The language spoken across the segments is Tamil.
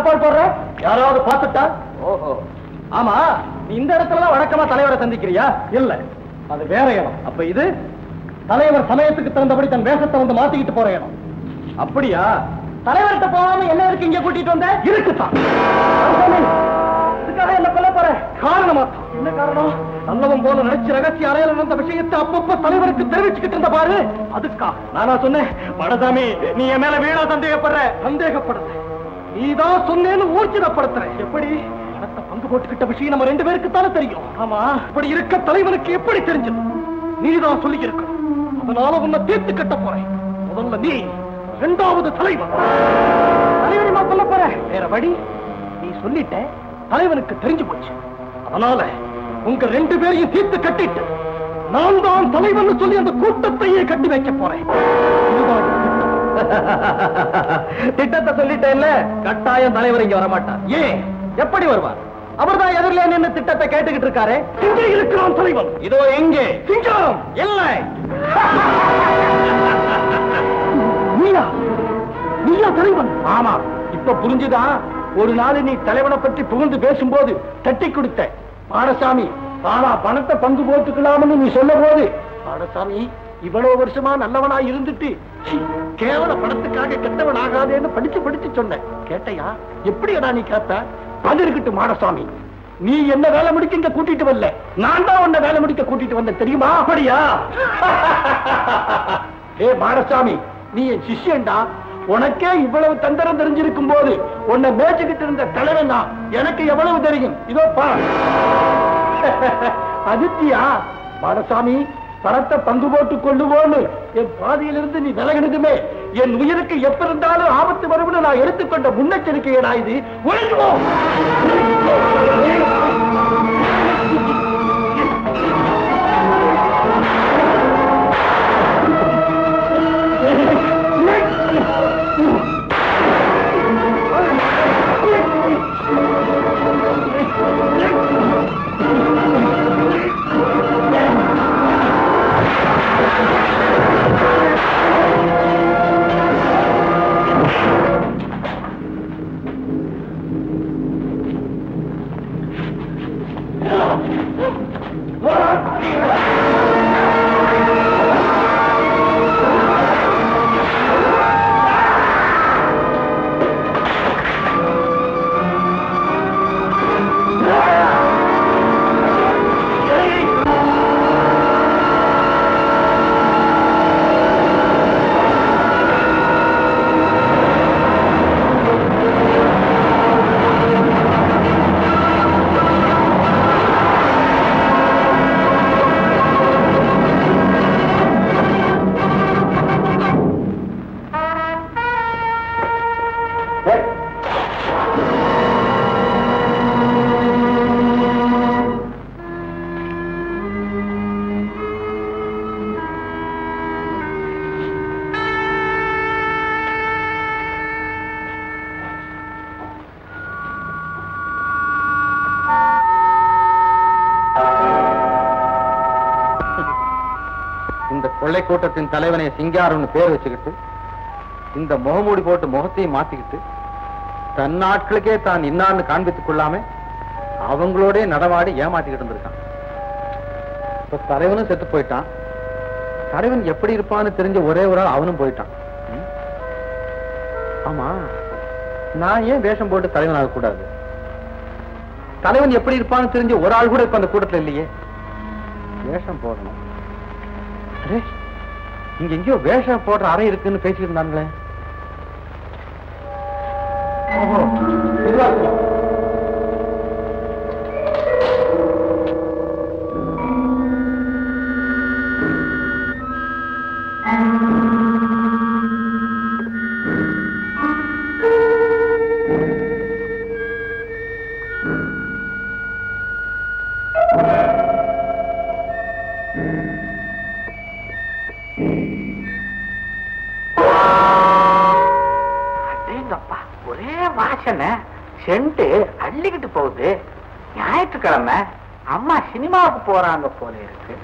தாப்பால் போடுற யாராவது பார்த்துட்டா ஓஹோ ஆமா நீ இந்த இடத்துல வழக்கமா தலைவரை சந்திக்கிறியா இல்ல அது வேற இடம் அப்ப இது தலைவர் சமயத்துக்கு தகுந்தபடி தன் வேஷத்தை வந்து மாத்திக்கிட்டு போற இடம் அப்படியா தலைவர்கிட்ட போகாம என்ன இருக்கு இங்க கூட்டிட்டு வந்த இருக்குதான் இதுக்காக என்ன கொல்ல போற காரணமா என்ன காரணம் நல்லவன் போல நினைச்சு ரகசிய அறையில நடந்த விஷயத்தை அப்பப்ப தலைவருக்கு தெரிவிச்சுக்கிட்டு இருந்த பாரு அதுக்கா நானா சொன்னேன் மடசாமி நீ என் மேல வீணா சந்தேகப்படுற சந்தேகப்படுற நீதான் சொன்னேன்னு ஊர்ஜிதப்படுத்துற எப்படி பணத்தை பங்கு போட்டுக்கிட்ட விஷயம் நம்ம ரெண்டு பேருக்கு தானே தெரியும் ஆமா இப்படி இருக்க தலைவனுக்கு எப்படி தெரிஞ்சது நீதான் சொல்லி இருக்கணும் அதனால உன்னை தீர்த்து கட்ட போறேன் முதல்ல நீ இரண்டாவது தலைவன் தலைவனிமா சொல்ல போற வேற வழி நீ சொல்லிட்ட தலைவனுக்கு தெரிஞ்சு போச்சு அதனால உங்க ரெண்டு பேரையும் தீர்த்து கட்டிட்டு நான் தான் தலைவன் சொல்லி அந்த கூட்டத்தையே கட்டி வைக்க போறேன் இதுதான் திட்டம். திட்டத்தை சொல்லிட்டேன்ல கட்டாயம் தலைவர் இங்க வரமாட்டார் ஏன் எப்படி வருவார் அவர்தான் எதிரில நின்னு திட்டத்தை கேட்டுக்கிட்டு இருக்காரு இங்கே இருக்கிறான் தலைவன் இதோ எங்கே சிங்காரம் இல்லை நீயா நீயா தலைவன் ஆமா இப்ப புரிஞ்சுதா ஒரு நாள் நீ தலைவனை பற்றி புகழ்ந்து பேசும்போது தட்டி கொடுத்த பாடசாமி ஆனா பணத்தை பங்கு போட்டுக்கலாம்னு நீ சொல்ல போது பாடசாமி இவ்வளவு வருஷமா நல்லவனா இருந்துட்டு சீ, கேவல பணத்துக்காக கெட்டவன் ஆகாதேன்னு படிச்சு படிச்சு சொன்னேன் கேட்டையா எப்படியடா நீ கேட்ட அது இருக்கட்டும் மாடசாமி நீ என்ன வேலை முடிக்க இங்க கூட்டிட்டு வரல நான் தான் உன்னை வேலை முடிக்க கூட்டிட்டு வந்தேன் தெரியுமா அப்படியா ஏ மாடசாமி நீ என் சிஷ்யன்டா உனக்கே இவ்வளவு தந்திரம் தெரிஞ்சிருக்கும் போது உன்னை மேய்ச்சிக்கிட்டு இருந்த தலைவன் தான் எனக்கு எவ்வளவு தெரியும் இதோ பா அதித்தியா மாடசாமி பணத்தை பங்கு போட்டுக் கொள்ளுவோன்னு என் பாதியிலிருந்து நீ விலகினதுமே என் உயிருக்கு எப்ப இருந்தாலும் ஆபத்து வரும்னு நான் எடுத்துக்கொண்ட முன்னெச்சரிக்கையடா இது ஒழுங்குவோம் இந்த கொள்ளை கூட்டத்தின் தலைவனை சிங்காரம்னு பேர் வச்சுக்கிட்டு இந்த முகமூடி போட்டு முகத்தையும் மாத்திக்கிட்டு தன் நாட்களுக்கே தான் இன்னான்னு காண்பித்துக் கொள்ளாம அவங்களோட நடமாடி ஏமாத்திக்கிட்டு இருந்திருக்கான் இப்ப தலைவனும் செத்து போயிட்டான் தலைவன் எப்படி இருப்பான்னு தெரிஞ்ச ஒரே ஒரு ஆள் அவனும் போயிட்டான் ம்? ஆமா நான் ஏன் வேஷம் போட்டு தலைவன் ஆகக்கூடாது தலைவன் எப்படி இருப்பான்னு தெரிஞ்ச ஒரு ஆள் கூட இப்ப அந்த கூட்டத்துல இல்லையே வேஷம் போடணும் அரே, இங்க எங்கேயோ வேஷம் போடுற அறை இருக்குன்னு பேசிட்டு இருந்தாங்களே ஓஹோ, இதுவா இருக்கும். அடேங்கப்பா ஒரே வாசனை சென்ட்டு அள்ளிக்கிட்டு போகுது ஞாயிற்றுக்கிழமை அம்மா சினிமாவுக்கு போறாங்க போல இருக்கு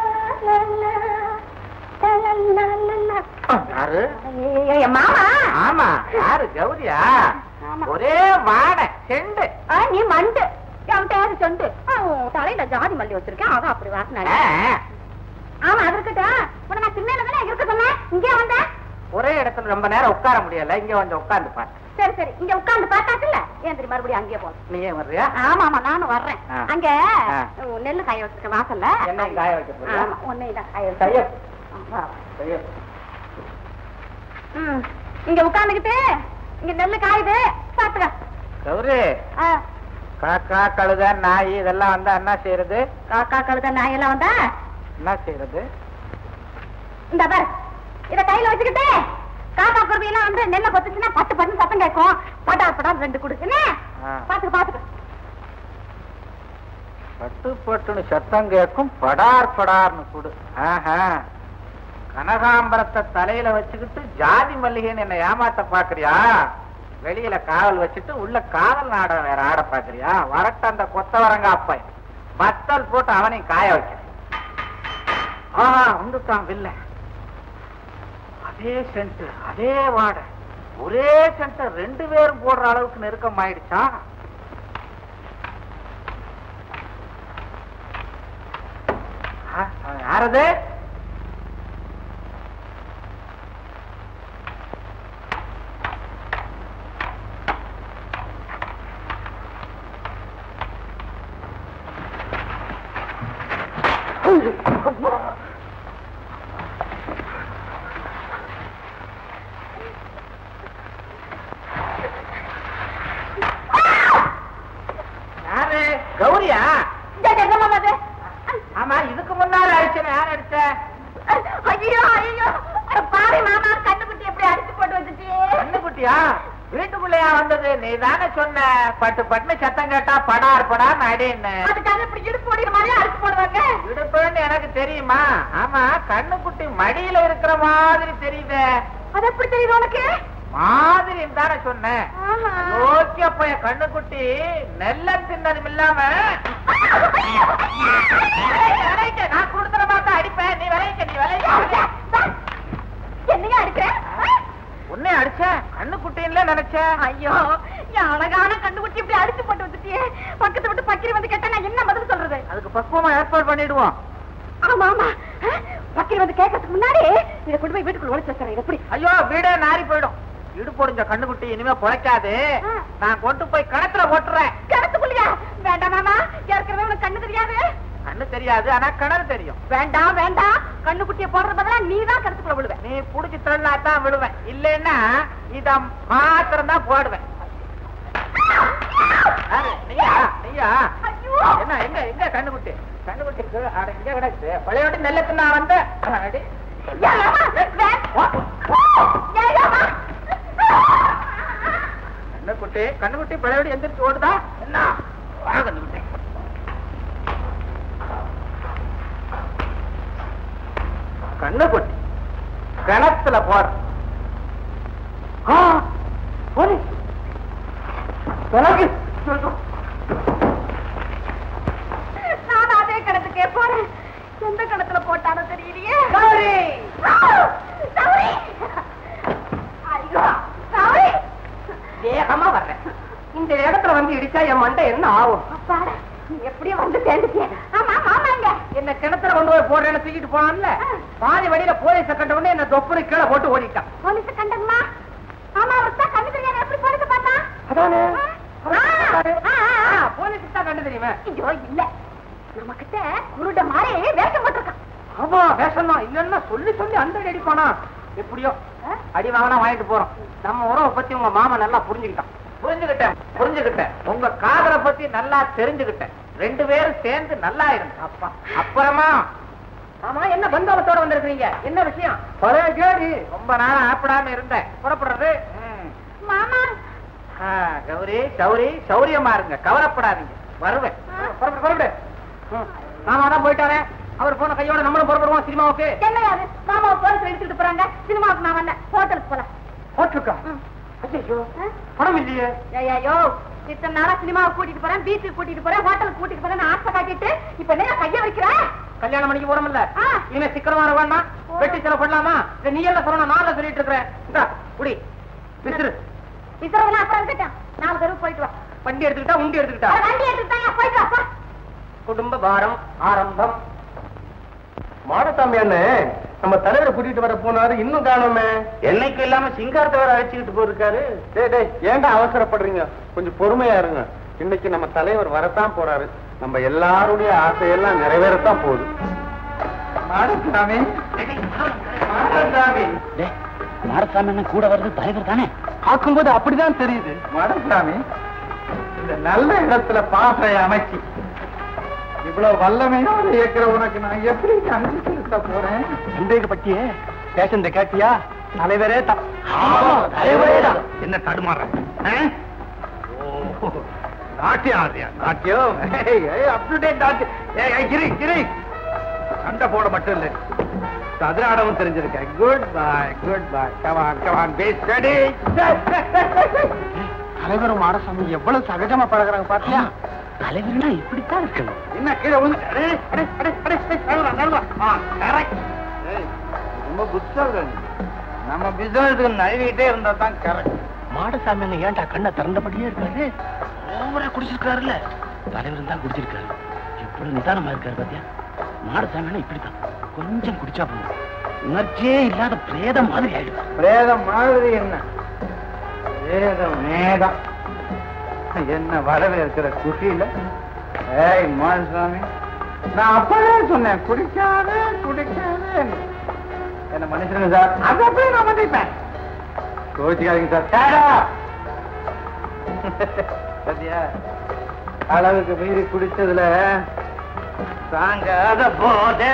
யாரு மாமா ஆமா ஆமா யாரு கௌரியா ஆமா. ஒரே வாடை செண்டு ஆ, நீ மண்டு அவன்கிட்ட யாரு சொண்டு ஆ, உன் தலையில ஜாதி மல்லி வச்சிருக்கேன் அதான் அப்படி வாசினாங்க ஆ, ஆமா அது இருக்கட்டும் உன்னை நான் சின்ன தானே இருக்க சொன்னேன் இங்கே வந்த ஒரே இடத்துல ரொம்ப நேரம் உட்கார முடியல இங்க கொஞ்சம் உட்கார்ந்து பாரு சரி சரி இங்க உட்கார்ந்து பார்த்தாச்சுல்ல ஏன் தெரியும் மறுபடியும் அங்கேயே போகணும் நீ ஏன் வர்றியா ஆமா ஆமா நானும் வர்றேன் ஆ. அங்க ஆ. உன் நெல்லு காய வச்சிருக்க வாசல்ல என்ன காய வைக்க போறியா? ஆமா உன்னை தான் காய கைய வச்சிருக்கேன். ஆ, வா, வா. கைய ம் இங்க உட்கார்ந்துகிட்டு இங்க நெல்லு காயுது சாப்பிடுங்க கௌரி ஆ, காக்கா கழுத நாய் இதெல்லாம் வந்தா என்ன செய்யறது காக்கா கழுத நாயெல்லாம் வந்தா என்ன செய்யறது இந்த பாரு இத கையில வச்சுக்கிட்டு காக்கா குருவி எல்லாம் வந்து நெல்ல கொத்துச்சுன்னா பட்டு பட்டு சத்தம் கேட்கும் பட்டா பட்டா ரெண்டு கொடு என்ன ஆ. பாத்துக்க பாத்துக்க பட்டு பட்டுன்னு சத்தம் கேட்கும் படார் படார்னு கொடு ஆஹா கனகாம்பரத்தை தலையில வச்சுக்கிட்டு ஜாதி மல்லிகைன்னு என்ன ஏமாத்த பாக்குறியா வெளியில காவல் வச்சுட்டு உள்ள காவல் நாடகம் வேற ஆட பாக்குறியா வரட்ட அந்த கொத்தவரங்க அப்பை வத்தல் போட்டு அவனையும் காய வைக்கிறேன் ஆஹா வந்துட்டான் வில்ல அதே சென்ட் அதே வாடை ஒரே சென்ட் ரெண்டு பேரும் போடுற அளவுக்கு நெருக்கம் ஆயிடுச்சா ஆ, யாரது யாரு கௌரியா இந்த என்ன மாமா இது? ஆமா இதுக்கு முன்னால அடிச்சன யார் அடிச்ச ஐயோ ஐயோ பாரு மாமா கண்ணுக்குட்டி எப்படி அடிச்சு போட்டு வச்சுட்டியே கண்ணுக்குட்டியா வீட்டுக்குள்ளயா வந்தது நீ தானே சொன்ன பட்டு பட்டுன்னு சத்தம் கேட்டா படார் படார் அடின்னு அதுக்காக இப்படி இடுப்பு ஓடிக்கிற மாதிரி அடிச்சு போடுவாங்க இடுப்புன்னு எனக்கு தெரியுமா ஆமா கண்ணுக்குட்டி மடியில இருக்கிற மாதிரி தெரியுதே அது எப்படி தெரியுது உனக்கு மாதிரி தானே சொன்னேன் ஆமா. ஓகே அப்ப என் கண்ணுக்குட்டி நெல்ல தின்னதும் இல்லாம விளைவிக்க, விளைவிக்க. நான் கொடுத்துற மாட்டேன் அடிப்பேன் நீ விளைவிக்க நீ விளைவிக்க என்னையா அடிக்கிற உன்னை அடிச்ச கண்ணுக்குட்டின்ல நினைச்சேன் ஐயோ என் அழகான கண்டுபிடிச்சி இப்படி அடிச்சு போட்டு வச்சுட்டியே பக்கத்து விட்டு பக்கிரி வந்து கேட்டா நான் என்ன பதில் சொல்றது அதுக்கு பக்குவமா ஏற்பாடு பண்ணிடுவோம் ஆமா ஆமா பக்கிரி வந்து கேட்கறதுக்கு முன்னாடி இதை கொண்டு போய் வீட்டுக்குள்ள ஒளிச்சு வச்சுறேன் எப்படி ஐயோ வீடே நாரி போயிடும் இடு பொடிஞ்ச கண்ணுக்குட்டி இனிமே பொழைக்காது ஆ. நான் கொண்டு போய் கிணத்துல ஓட்டுறேன் கிணத்துக்குள்ளியா வேண்டாம் மாமா ஏற்கனவே உனக்கு கண்ணு தெரியாது கண்ணு தெரியாது ஆனா கிணறு தெரியும் வேண்டாம் வேண்டாம் கண்ணுக்குட்டியை போடுறது பதிலா நீ தான் கிணத்துக்குள்ள விழுவ நீ புடிச்சு தள்ளா தான் விழுவேன் இல்லைன்னா இத மாத்திரம் தான் போடுவேன் யாரு? நீயா நீயா ஐயோ என்ன எங்க எங்க கண்ணுக்குட்டி கண்ணுக்குட்டி கீழே, அட, இங்க கிடக்கு பழையோட்டி நெல்லத்து நான் வந்த அடி. ஏன் மாமா? வே- ஏன் மாமா? கண்ணுக்குட்டி கண்ணுக்குட்டி பழையோடி எந்திரிச்சு ஓடுதா என்ன வா கண்ணுக்குட்டி கண்ணுக்குட்டி கிணத்துல போற ஆ, போலீஸ் விலகு. நான் அதே கிணத்துக்கே போறேன் எந்த கிணத்துல போட்டானோ தெரியலையே கௌரி! சௌரி! ஐயோ சௌரி! வேகமா வர்றேன் இந்த இடத்துல வந்து இடிச்சா என் மண்டை என்ன ஆகும் அப்பாடா, நீ எப்படியோ வந்து சேர்ந்துட்டியே. ஆமா, மாமாங்க. என்ன கிணத்துல கொண்டு போய் போடுறேன்னு தூக்கிட்டு போனான்ல பாதி வழியில போலீஸ கண்ட உடனே என்ன தொப்புனு கீழே போட்டு ஓடிட்டான் போலீஸ கண்டம்மா. மாமா, அவருக்கு தான் கண்ணு தெரியாத எப்படி போலீஸ பார்த்தா? அதானே ஆ, ஆ, ஆ, ஆ. போலீஸுக்கு தான் கண்டு தெரியுமே ஐயோ, இல்ல. நம்மகிட்ட குருட மாதிரி வேஷம் போட்டிருக்கான். ஆமா வேஷம் தான் இல்லன்னா சொல்லி சொல்லி அந்த அடி அடிப்பானா எப்படியோ அடி வாங்கினா வாங்கிட்டு போறோம் நம்ம உறவை பத்தி உங்க மாமா நல்லா புரிஞ்சுக்கிட்டான் புரிஞ்சுக்கிட்டேன் புரிஞ்சுக்கிட்டேன் உங்க காதலை பத்தி நல்லா தெரிஞ்சுக்கிட்டேன் ரெண்டு பேரும் சேர்ந்து நல்லா இருங்க அப்பா அப்புறமா ஆமா என்ன பந்தோபத்தோட வந்திருக்கீங்க என்ன விஷயம் பழைய கேடி ரொம்ப நாளா ஆப்பிடாம இருந்தேன் புறப்படுறது ம். மாமா, ஆ, கௌரி சௌரி சௌரியமா இருங்க கவலைப்படாதீங்க வருவேன் புறப்படு புறப்படு ம். நாம தான் போயிட்டாரே அவர் போன கையோட நம்மளும் புறப்படுவோம் சினிமாவுக்கு என்னையா அது? மாமாவை போலீஸ்ல இழுத்துட்டு போறாங்க. சினிமாவுக்கு நான் வந்தேன். ஹோட்டலுக்கு போலாம். போட்டிருக்கா ம். ஐயோ ஆ? படம் இல்லையே ஐயோ இத்தனை நாளா சினிமாவுக்கு கூட்டிட்டு போறேன் பீச்சுக்கு கூட்டிட்டு போறேன் ஹோட்டலுக்கு கூட்டிட்டு போறேன் ஆசை காட்டிட்டு இப்ப என்ன கைய வைக்கிறேன் கல்யாணம் பண்ணிக்கு போறோம்ல ஆ. இனிமே சிக்கனமா வேண்டாம் வெட்டி செலவு பண்ணலாமா இல்ல நீ எல்லாம் சொல்லணும் நான் எல்லாம் சொல்லிட்டு இருக்கிறேன் இந்தா, குடி விசிறு விசிறவெல்லாம் அப்புறம் இருக்கட்டும் நாலு தெருவு போயிட்டு வா வண்டி எடுத்துக்கிட்டா உண்டி எடுத்துக்கிட்டா அட, வண்டி எடுத்துட்டாங்க போயிட்டு வா போ. குடும்ப பாரம் ஆரம்பம் மாடசாமி அண்ணே நம்ம தலைவரை கூட்டிட்டு வர போனாரு இன்னும் காணோமே என்னைக்கு இல்லாம சிங்காரத்தை வேற அழைச்சிக்கிட்டு போயிருக்காரு டேய் டேய் ஏன்டா அவசரப்படுறீங்க கொஞ்சம் பொறுமையா இருங்க இன்னைக்கு நம்ம தலைவர் வரத்தான் போறாரு நம்ம எல்லாருடைய ஆசையெல்லாம் நிறைவேறத்தான் போகுது மாடசாமி மாடசாமி மாடசாமி என்ன கூட வர்றது தலைவர் தானே பார்க்கும்போது அப்படிதான் தெரியுது மாடசாமி இந்த நல்ல இடத்துல பாசை அமைச்சு இவ்வளவு வல்லமையோட இருக்கிற உனக்கு நான் எப்படி அனுப்பி செலுத்த போறேன் சந்தேகப்பட்டியே பேஷண்ட கேட்டியா தலைவரே தான் தலைவரே தான். என்ன தடுமாற நாட்டியம் ஆடுறியா நாட்டியம் அப் டு டேட் நாட்டியம் கிரி கிரி சண்டை போட மட்டும் இல்லை சதுராடமும் தெரிஞ்சிருக்கேன் குட் பாய் குட் பாய் கவான் கவான் பேஸ் ஸ்டடி தலைவரும் மாடசாமி எவ்வளவு சகஜமா பழகுறாங்க பாத்தியா தலைவர்னா இப்படித்தான் இருக்கணும் என்ன கீழே விழுந்து அடே, அடே, அடே, அடே, அடே, நழுவா, நழுவா. ஆ, correct. ஏய், ரொம்ப புத்தாள் நம்ம பிசினஸ்க்கு நழுவிட்டே இருந்தா தான் கரெக்ட் மாடசாமி அண்ணன் ஏன்டா கண்ணை திறந்தபடியே இருக்காரு ஓவரா குடிச்சிருக்காருல்ல தலைவர் தான் குடிச்சிருக்காரு எவ்வளவு நிதானமா இருக்காரு பாத்தியா மாடசாமி அண்ணன் இப்படித்தான் கொஞ்சம் குடிச்சா போதும் உணர்ச்சியே இல்லாத பிரேதம் மாதிரி ஆயிடும் பிரேதம் மாதிரி என்ன பிரேதம் மேதம் என்ன வரவேற்கிற குஷியில ஏய் மாசுவாமி நான் அப்பவே சொன்னேன் குடிக்காதே குடிக்காதே என்ன மன்னிச்சிருங்க சார் அது அப்படியே நான் மன்னிப்பேன் கோச்சிக்காதீங்க சார் டேடா சத்தியா அளவுக்கு மீறி குடிச்சதுல தாங்காத போதே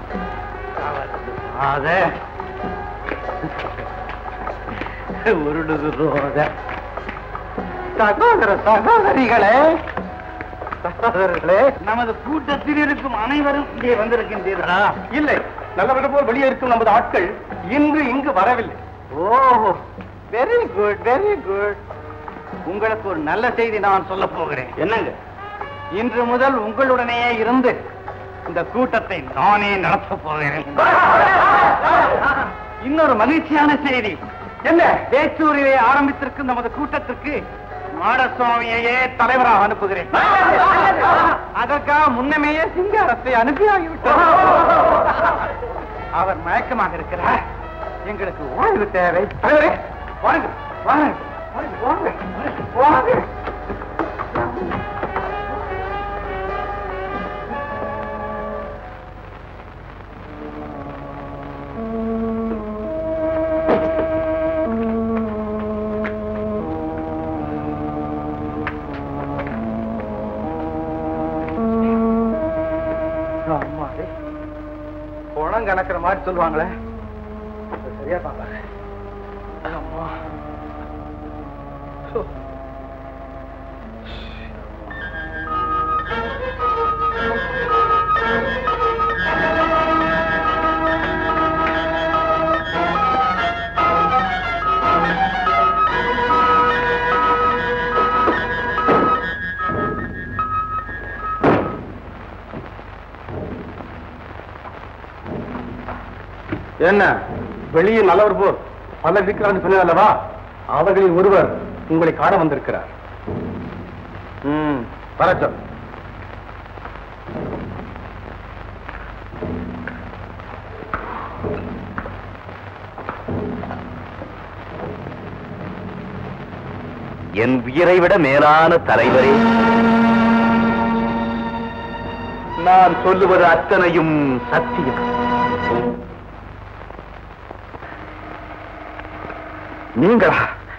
அதே உருடுது ரோத சகோதர சகோதரிகளே சகோதரர்களே நமது கூட்டத்தில் இருக்கும் அனைவரும் இங்கே வந்திருக்கின்றீர்களா இல்லை நல்லவன போல் வெளியே இருக்கும் நமது ஆட்கள் இன்று இங்கு வரவில்லை ஓஹோ வெரி குட் வெரி குட் உங்களுக்கு ஒரு நல்ல செய்தி நான் சொல்ல போகிறேன் என்னங்க இன்று முதல் உங்களுடனேயே இருந்து இந்த கூட்டத்தை நானே நடத்த போகிறேன் இன்னொரு மகிழ்ச்சியான செய்தி என்ன வேச்சூரிலே ஆரம்பித்திருக்கும் நமது கூட்டத்திற்கு மாடசுவாமியையே தலைவராக அனுப்புகிறேன் அதற்காக முன்னமேயே சிங்காரத்தை அனுப்பி ஆகிவிட்டார் அவர் மயக்கமாக இருக்கிறார் எங்களுக்கு ஓய்வு தேவை தலைவரே வாருங்க வாருங்க வாருங்க, வாருங்க வாருங்க அம்மாடே. குணம் கணக்குற மாதிரி சொல்லுவாங்களே அது சரியா பார்த்தாங்க அம்மா சோ. என்ன வெளியே நல்லவர் போல் பலர் இருக்கிறான்னு சொன்னேன் அல்லவா அவர்களில் ஒருவர் உங்களை காண வந்திருக்கிறார் ம் வரட்டும் என் உயிரை விட மேலான தலைவரே நான் சொல்லுவது அத்தனையும் சத்தியம் நீங்களா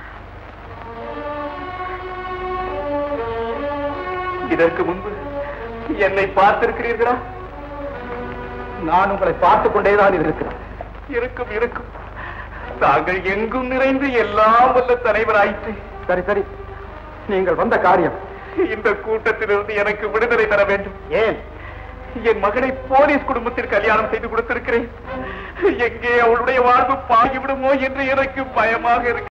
இதற்கு முன்பு என்னை பார்த்திருக்கிறீர்களா நான் உங்களை பார்த்துக் கொண்டேதான் இருக்கிறேன் இருக்கும் இருக்கும் தாங்கள் எங்கும் நிறைந்து எல்லாம் வல்ல தலைவராயிற்று சரி சரி நீங்கள் வந்த காரியம் இந்த கூட்டத்திலிருந்து எனக்கு விடுதலை தர வேண்டும் ஏன் என் மகளை போலீஸ் குடும்பத்தில் கல்யாணம் செய்து கொடுத்திருக்கிறேன் எங்கே அவளுடைய வாழ்வு பாகிவிடுமோ என்று எனக்கு பயமாக இருக்கு